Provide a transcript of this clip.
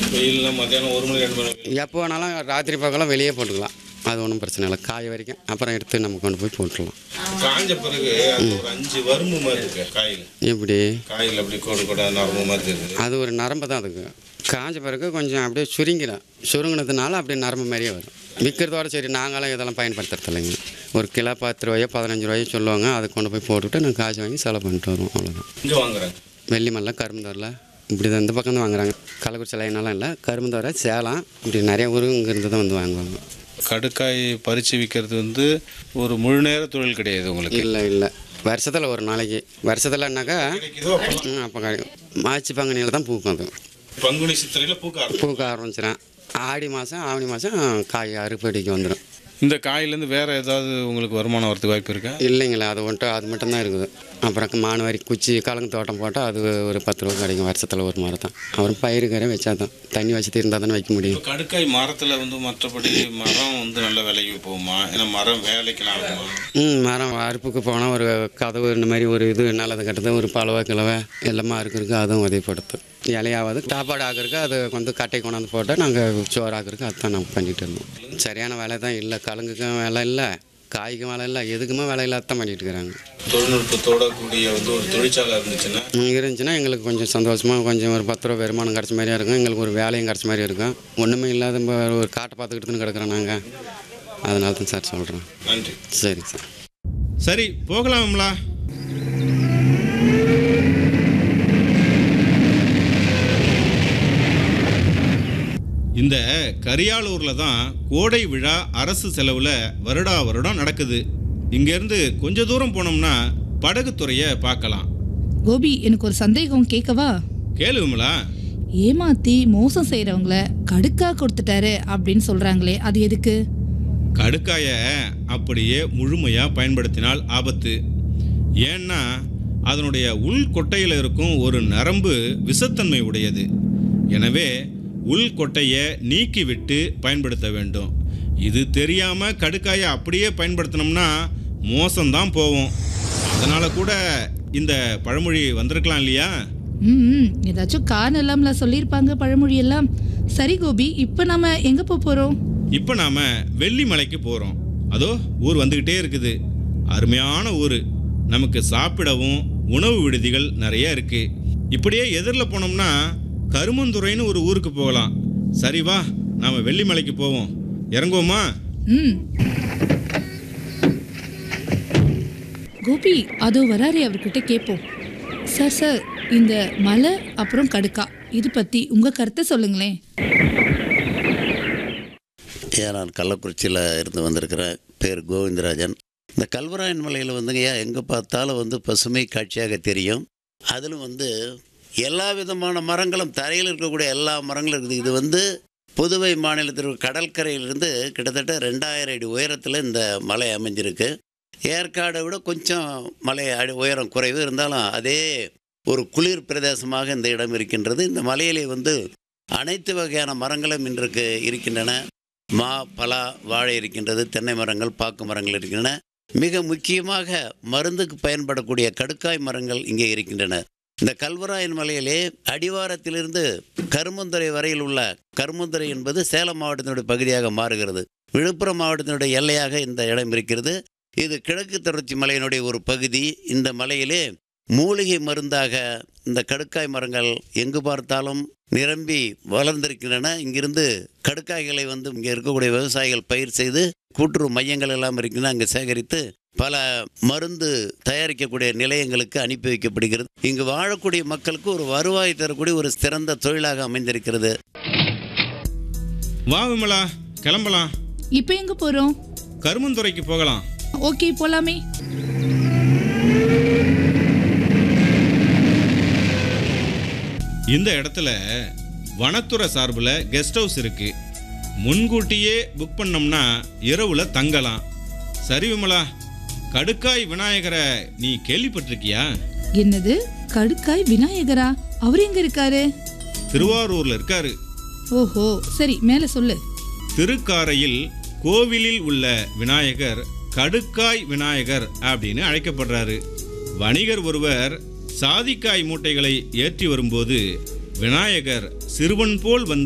வெயில்னா மத்தியானம் ஒரு மணி ரெண்டு மணி எப்போ வேணாலும் ராத்திரி பக்கம்லாம் வெளியே போட்டுக்கலாம் அது ஒன்றும் பிரச்சனை இல்லை காய வரைக்கும் அப்புறம் எடுத்து நம்ம கொண்டு போய் போட்டுடலாம் காஞ்ச பிறகு அது ஒரு அஞ்சு வரும்பு மாதிரி இருக்கு காயில் எப்படி காயில் அப்படி கோடு கோடா நரம்பு மாதிரி இருக்குது அது ஒரு நரம்பு தான் அதுக்கு காஞ்ச பிறகு கொஞ்சம் அப்படியே சுருங்கிடும் சுருங்கினதுனால அப்படியே நரம்பு மாதிரியே வரும் விற்கிறதோட சரி நாங்களாம் இதெல்லாம் பயன்படுத்துறது இல்லைங்க ஒரு கிலோ பத்து ரூபாயோ பதினஞ்சு ரூபாயோ சொல்லுவாங்க அதை கொண்டு போய் போட்டுவிட்டு நாங்கள் காசு வாங்கி செலவு பண்ணிட்டு வருவோம் அவ்வளோதான் இங்கே வாங்குறாங்க வெள்ளிமல்ல கரும்புந்தோரில் இப்படி தான் இந்த பக்கம் தான் வாங்குறாங்க கள்ளக்குறிச்சி லைனெல்லாம் இல்லை கரும்புந்தோரை சேலம் இப்படி நிறைய ஊர் இங்கேருந்து தான் வந்து வாங்குவாங்க கடுக்காய் பறித்து விற்கிறது வந்து ஒரு முழு நேர தொழில் கிடையாது உங்களுக்கு இல்லை இல்லை வருஷத்தில் ஒரு நாளைக்கு வருஷத்துலனாக்கா கிடைக்குதோ அப்போல்லாம் ம், அப்போ கிடைக்கும் மார்ச் பங்குனியில் தான் பூக்கும் அது பங்குனி சித்திரையில் பூக்க ஆரம்பிக்கும். பூக்க ஆரம்பிச்சிடும் ஆடி மாதம் ஆவணி மாதம் காய் அறுப்படிக்கு வந்துடும் இந்த காயிலேருந்து வேற ஏதாவது உங்களுக்கு வருமானம் வரதுக்கு வாய்ப்பு இருக்கா இல்லைங்களா அது மட்டும் அது மட்டும்தான் இருக்குது அப்புறம் மானவாரி குச்சி கலங்கு தோட்டம் போட்டால் அது ஒரு பத்து ரூபா கிடைக்கும் வருஷத்தில் ஒரு மரம் தான் அப்புறம் பயிருக்கரை வச்சா தான் தண்ணி வசதி இருந்தால் தானே வைக்க முடியும் இப்போ கடுக்காய் மரத்தில் வந்து மற்றபடி மரம் வந்து நல்ல விலைக்கு போகுமா ஏன்னா மரம் வேலைக்கெல்லாம் ஆகுமா ம் மரம் அறுப்புக்கு போனால் ஒரு கதவு இந்த மாதிரி ஒரு இது நல்லது கட்டுறது ஒரு பழவை கிழவை எல்லாமே அறுக்கிறதுக்கு அதுவும் உதவிப்படுத்தும் இலையாவது சாப்பாடு ஆக்கிறதுக்கு அது வந்து கட்டை கொண்டாந்து போட்டால் நாங்கள் சோறு ஆக்கிறதுக்கு அதுதான் நாங்கள் பண்ணிகிட்டு இருந்தோம் சரியான வேலை தான் இல்லை கலங்குக்கும் வேலை இல்லை காய்க்கும் வேலை இல்லை எதுக்குமே வேலை இல்லாதான் பண்ணிட்டு இருக்கிறாங்க தொழில்நுட்பத்தோட கூடிய வந்து ஒரு தொழிற்சாலை இருந்துச்சுன்னா ம், இருந்துச்சுன்னா எங்களுக்கு கொஞ்சம் சந்தோஷமாக கொஞ்சம் ஒரு பத்து ரூபா வருமானம் கிடச்ச மாதிரியா இருக்கும் எங்களுக்கு ஒரு வேலையும் கிடச்ச மாதிரி இருக்கும் ஒன்றுமே இல்லாத நம்ம ஒரு காட்டை பார்த்துக்கிட்டு கிடக்குறோம் நாங்கள் அதனால தான் சார் சொல்கிறோம் நன்றி சரி சார் சரி போகலாம்லா இந்த கரியாலூரில் தான் கோடை விழா அரசு செலவில் வருடா வருடம் நடக்குது இங்கேருந்து கொஞ்ச தூரம் போனோம்னா படகுத்துறையை பார்க்கலாம் கோபி எனக்கு ஒரு சந்தேகம் கேட்கவா கேளு விமலா ஏமாத்தி மோசம் செய்றவங்கள கடுக்கா கொடுத்துட்டாரு அப்படின்னு சொல்றாங்களே அது எதுக்கு கடுக்காயை அப்படியே முழுமையாக பயன்படுத்தினால் ஆபத்து ஏன்னா அதனுடைய உள் கொட்டையில் இருக்கும் ஒரு நரம்பு விஷத்தன்மை உடையது எனவே உள் கொட்டையை நீக்கிவிட்டு பயன்படுத்த வேண்டும் இது தெரியாமல் கடுக்காயை அப்படியே பயன்படுத்தினோம்னா மோசம்தான் போவோம் அதனால் கூட இந்த பழமொழி வந்திருக்கலாம் இல்லையா ம் ம், ஏதாச்சும் காரணம் இல்லாமல சொல்லியிருப்பாங்க பழமொழி எல்லாம் சரி கோபி இப்போ நாம எங்க போக போறோம் இப்போ நாம வெள்ளிமலைக்கு போகிறோம் அதோ ஊர் வந்துக்கிட்டே இருக்குது அருமையான ஊர் நமக்கு சாப்பிடவும் உணவு விடுதிகள் நிறைய இருக்கு இப்படியே எதிரில் போனோம்னா கருமந்துறைன்னு ஒரு ஊருக்கு போகலாம் சரி வா நாம வெள்ளிமலைக்கு போவோம் இறங்குவோமா ம் கோபி அதோ வராரே அவர்கிட்ட கேட்போம் சார் சார் இந்த மலை அப்புறம் கடுக்கா இது பத்தி உங்க கருத்தை சொல்லுங்களேன் ஐயா நான் கள்ளக்குறிச்சியில் இருந்து வந்திருக்கிறேன் பேர் கோவிந்தராஜன் இந்த கல்வராயன் மலையில் வந்துங்க ஐயா எங்கே பார்த்தாலும் வந்து பசுமை காட்சியாக தெரியும் அதிலும் வந்து எல்லா விதமான மரங்களும் தரையில் இருக்கக்கூடிய எல்லா மரங்களும் இருக்குது இது வந்து புதுவை மாநிலத்தில் கடற்கரையிலிருந்து கிட்டத்தட்ட ரெண்டாயிரம் அடி உயரத்தில் இந்த மலை அமைஞ்சிருக்கு ஏற்காடை விட கொஞ்சம் மலை அடி உயரம் குறைவு இருந்தாலும் அதே ஒரு குளிர் பிரதேசமாக இந்த இடம் இருக்கின்றது இந்த மலையிலே வந்து அனைத்து வகையான மரங்களும் இன்றைக்கு இருக்கின்றன மா பலா வாழை இருக்கின்றது தென்னை மரங்கள் பாக்கு மரங்கள் இருக்கின்றன மிக முக்கியமாக மருந்துக்கு பயன்படக்கூடிய கடுக்காய் மரங்கள் இங்கே இருக்கின்றன இந்த கல்வராயன் மலையிலே அடிவாரத்திலிருந்து கருமந்துறை வரையில் உள்ள கருமந்துறை என்பது சேலம் மாவட்டத்தினுடைய பகுதியாக மாறுகிறது விழுப்புரம் மாவட்டத்தினுடைய எல்லையாக இந்த இடம் இருக்கிறது இது கிழக்கு தொடர்ச்சி மலையினுடைய ஒரு பகுதி இந்த மலையிலே மூலிகை மருந்தாக இந்த கடுக்காய் மரங்கள் எங்கு பார்த்தாலும் நிரம்பி வளர்ந்திருக்கின்றன இங்கிருந்து கடுக்காய்களை வந்து இங்கே இருக்கக்கூடிய விவசாயிகள் பயிர் செய்து கூட்டுறவு மையங்கள் எல்லாம் இருக்கின்றன அங்கே சேகரித்து பல மருந்து தயாரிக்கக்கூடிய நிலையங்களுக்கு அனுப்பி வைக்கப்படுகிறது இங்கு வாழக்கூடிய மக்களுக்கு ஒரு வருவாய் தரக்கூடிய ஒரு சிறந்த தொழிலாக அமைந்திருக்கிறது வா விமலா கிளம்பலாம் இப்போ எங்க போறோம் கருமந்துறைக்கு போகலாம் ஓகே போலாமே இந்த இடத்துல வனத்துறை சார்பில் கெஸ்ட் ஹவுஸ் இருக்கு முன்கூட்டியே புக் பண்ணோம்னா இரவுல தங்கலாம் சரி விமலா கடுக்காய் விநாயகரை நீ கேள்விப்பட்டிருக்கியா என்னது கடுக்காய் விநாயகரா அவர் எங்க இருக்காரு திருவாரூர்ல இருக்காரு ஓஹோ சரி மேல சொல்லு திருக்காரையில் கோவிலில் உள்ள விநாயகர் கடுக்காய் விநாயகர் அப்படின்னு அழைக்கப்படுறாரு வணிகர் ஒருவர் சாதிக்காய் மூட்டைகளை ஏற்றி வரும்போது விநாயகர் சிறுவன் போல் வந்து